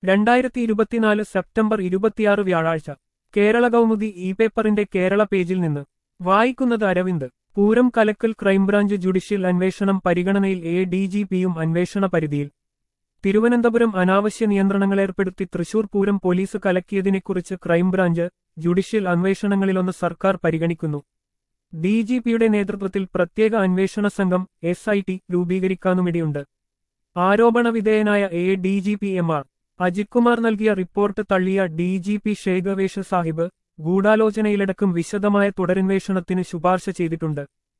രണ്ടായിരത്തി ഇരുപത്തിനാല് സെപ്റ്റംബർ ഇരുപത്തിയാറ് വ്യാഴാഴ്ച കേരള കൗമുദി ഇ പേപ്പറിന്റെ കേരള പേജിൽ നിന്ന് വായിക്കുന്നത് അരവിന്ദ് പൂരം കലക്കൽ ക്രൈംബ്രാഞ്ച് ജുഡീഷ്യൽ അന്വേഷണം പരിഗണനയിൽ എ ഡി ജി പിയും അന്വേഷണ പരിധിയിൽ തിരുവനന്തപുരം അനാവശ്യ നിയന്ത്രണങ്ങളേർപ്പെടുത്തി തൃശൂർ പൂരം പോലീസ് കലക്കിയതിനെക്കുറിച്ച് ക്രൈംബ്രാഞ്ച് ജുഡീഷ്യൽ അന്വേഷണങ്ങളിലൊന്ന് സർക്കാർ പരിഗണിക്കുന്നു ഡി ജി പിയുടെ നേതൃത്വത്തിൽ പ്രത്യേക അന്വേഷണ സംഘം എസ് ഐ ടി രൂപീകരിക്കാനുമിടയുണ്ട് ആരോപണവിധേയനായ A D G P M R Ajith Kumar നൽകിയ റിപ്പോർട്ട് തള്ളിയ D G P Shaikh Darvesh Saheb ഗൂഢാലോചനയിലടക്കം വിശദമായ തുടരന്വേഷണത്തിന് ശുപാർശ ചെയ്തിട്ടുണ്ട്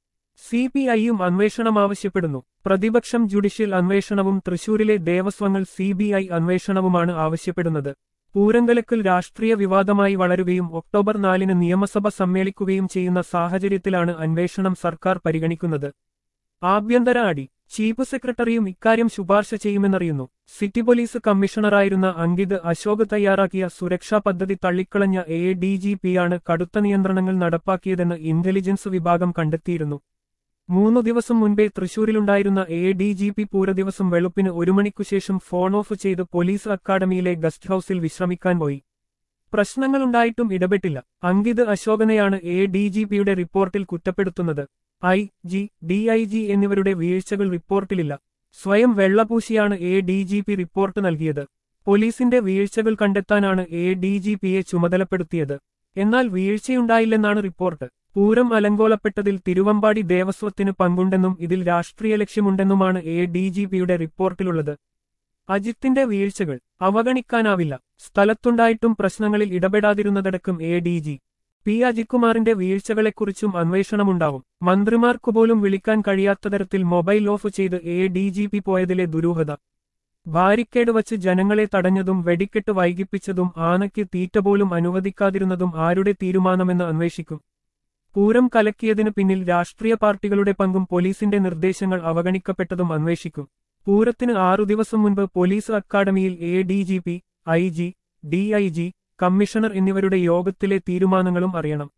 സി പി ഐയും അന്വേഷണം ആവശ്യപ്പെടുന്നു പ്രതിപക്ഷം ജുഡീഷ്യൽ അന്വേഷണവും തൃശൂരിലെ ദേവസ്വങ്ങൾ സി ബി ഐ അന്വേഷണവുമാണ് ആവശ്യപ്പെടുന്നത് പൂരങ്കലക്കൽ രാഷ്ട്രീയ വിവാദമായി വളരുകയും ഒക്ടോബർ നാലിന് നിയമസഭ സമ്മേളിക്കുകയും ചെയ്യുന്ന സാഹചര്യത്തിലാണ് അന്വേഷണം സർക്കാർ പരിഗണിക്കുന്നത് ആഭ്യന്തര അടി ചീഫ് സെക്രട്ടറിയും ഇക്കാര്യം ശുപാർശ ചെയ്യുമെന്നറിയുന്നു സിറ്റി പോലീസ് കമ്മീഷണറായിരുന്ന അങ്കിത് അശോക് തയ്യാറാക്കിയ സുരക്ഷാ പദ്ധതി തള്ളിക്കളഞ്ഞ എ ഡി ജി പിയാണ് കടുത്ത നിയന്ത്രണങ്ങൾ നടപ്പാക്കിയതെന്ന് ഇന്റലിജൻസ് വിഭാഗം കണ്ടെത്തിയിരുന്നു മൂന്നു ദിവസം മുൻപേ തൃശൂരിലുണ്ടായിരുന്ന എ ഡി ജി പി പൂരദിവസം വെളുപ്പിന് ഒരു മണിക്കുശേഷം ഫോൺ ഓഫ് ചെയ്ത് പോലീസ് അക്കാദമിയിലെ ഗസ്റ്റ് ഹൌസിൽ വിശ്രമിക്കാൻ പോയി പ്രശ്നങ്ങളുണ്ടായിട്ടും ഇടപെട്ടില്ല അങ്കിത് അശോകനെയാണ് എ ഡി ജി പിയുടെ റിപ്പോർട്ടിൽ കുറ്റപ്പെടുത്തുന്നത് I G D I G എന്നിവരുടെ വീഴ്ചകൾ റിപ്പോർട്ടിലില്ല സ്വയം വെള്ളപൂശിയാണ് A D G P report നൽകിയത് പോലീസിന്റെ വീഴ്ചകൾ കണ്ടെത്താനാണ് എ ഡി ജി പിയെ ചുമതലപ്പെടുത്തിയത് എന്നാൽ വീഴ്ചയുണ്ടായില്ലെന്നാണ് റിപ്പോർട്ട് പൂരം അലങ്കോലപ്പെട്ടതിൽ തിരുവമ്പാടി ദേവസ്വത്തിന് പങ്കുണ്ടെന്നും ഇതിൽ രാഷ്ട്രീയ ലക്ഷ്യമുണ്ടെന്നുമാണ് എ ഡി ജി പിയുടെ റിപ്പോർട്ടിലുള്ളത് അജിത്തിന്റെ വീഴ്ചകൾ അവഗണിക്കാനാവില്ല സ്ഥലത്തുണ്ടായിട്ടും പ്രശ്നങ്ങളിൽ ഇടപെടാതിരുന്നതടക്കം എ ഡി ജി പി അജിത്കുമാറിന്റെ വീഴ്ചകളെക്കുറിച്ചും അന്വേഷണമുണ്ടാവും മന്ത്രിമാർക്കുപോലും വിളിക്കാൻ കഴിയാത്ത തരത്തിൽ മൊബൈൽ ഓഫ് ചെയ്ത് എ ഡി ജി പി പോയതിലെ ദുരൂഹത ബാരിക്കേഡ് വച്ച് ജനങ്ങളെ തടഞ്ഞതും വെടിക്കെട്ട് വൈകിപ്പിച്ചതും ആനയ്ക്ക് തീറ്റ പോലും അനുവദിക്കാതിരുന്നതും ആരുടെ തീരുമാനമെന്ന് അന്വേഷിക്കും പൂരം കലക്കിയതിനു പിന്നിൽ രാഷ്ട്രീയ പാർട്ടികളുടെ പങ്കും പോലീസിന്റെ നിർദ്ദേശങ്ങൾ അവഗണിക്കപ്പെട്ടതും അന്വേഷിക്കും പൂരത്തിന് ആറു ദിവസം മുൻപ് പോലീസ് അക്കാദമിയിൽ A D G P I G D I G commissioner എന്നിവരുടെ യോഗത്തിലെ തീരുമാനങ്ങളും അറിയണം